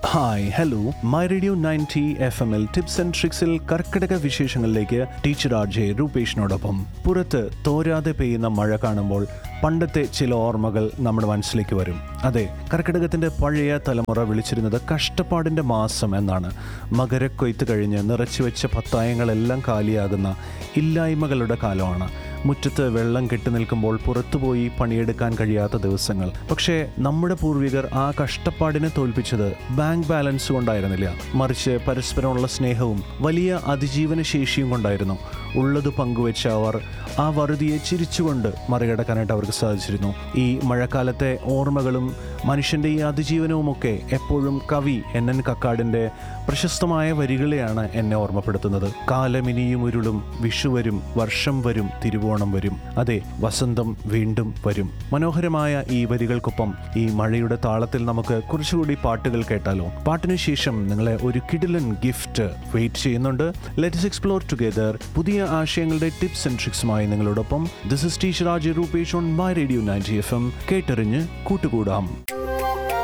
hi hello my radio ninety F M L tips and ട്രിക്സിൽ കർക്കിടക വിശേഷങ്ങളിലേക്ക് teacher R J രൂപേഷിനോടൊപ്പം പുറത്ത് തോരാതെ പെയ്യുന്ന മഴ കാണുമ്പോൾ പണ്ടത്തെ ചില ഓർമ്മകൾ നമ്മുടെ മനസ്സിലേക്ക് വരും അതെ കർക്കിടകത്തിന്റെ പഴയ തലമുറ വിളിച്ചിരുന്നത് കഷ്ടപ്പാടിന്റെ മാസം എന്നാണ് മകരക്കൊയ്ത്ത് കഴിഞ്ഞ് നിറച്ചു വെച്ച പത്തായങ്ങളെല്ലാം കാലിയാകുന്ന ഇല്ലായ്മകളുടെ കാലമാണ് മുറ്റത്ത് വെള്ളം കെട്ടി നിൽക്കുമ്പോൾ പുറത്തുപോയി പണിയെടുക്കാൻ കഴിയാത്ത ദിവസങ്ങൾ പക്ഷേ നമ്മുടെ പൂർവികർ ആ കഷ്ടപ്പാടിനെ തോൽപ്പിച്ചത് ബാങ്ക് ബാലൻസ് കൊണ്ടായിരുന്നില്ല മറിച്ച് പരസ്പരമുള്ള സ്നേഹവും വലിയ അതിജീവന ശേഷിയും കൊണ്ടായിരുന്നു ഉള്ളത് പങ്കുവെച്ച അവർ ആ വറുതിയെ ചിരിച്ചുകൊണ്ട് മറികടക്കാനായിട്ട് അവർക്ക് സാധിച്ചിരുന്നു ഈ മഴക്കാലത്തെ ഓർമ്മകളും മനുഷ്യൻ്റെ ഈ അതിജീവനവുമൊക്കെ എപ്പോഴും കവി എൻ എൻ കക്കാടിൻ്റെ പ്രശസ്തമായ വരികളെയാണ് എന്നെ ഓർമ്മപ്പെടുത്തുന്നത് കാലമിനിയും ഉരുളും വിഷു വരും വർഷം വരും തിരുവോണം വരും അതെ വസന്തം വീണ്ടും വരും മനോഹരമായ ഈ വരികൾക്കൊപ്പം ഈ മഴയുടെ താളത്തിൽ നമുക്ക് കുറച്ചുകൂടി പാട്ടുകൾ കേട്ടാലോ പാട്ടിന് ശേഷം നിങ്ങളെ ഒരു കിടിലൻ ഗിഫ്റ്റ് വെയിറ്റ് ചെയ്യുന്നുണ്ട് ലെറ്റ്സ് എക്സ്പ്ലോർ ടുഗെദർ പുതിയ ആശയങ്ങളുടെ ടിപ്സ് ആൻഡ് ട്രിക്സുമായി നിങ്ങളോടൊപ്പം this is teacher Aji Rupesh on my radio ninety F M കേട്ടറിഞ്ഞ് കൂട്ടുകൂടാം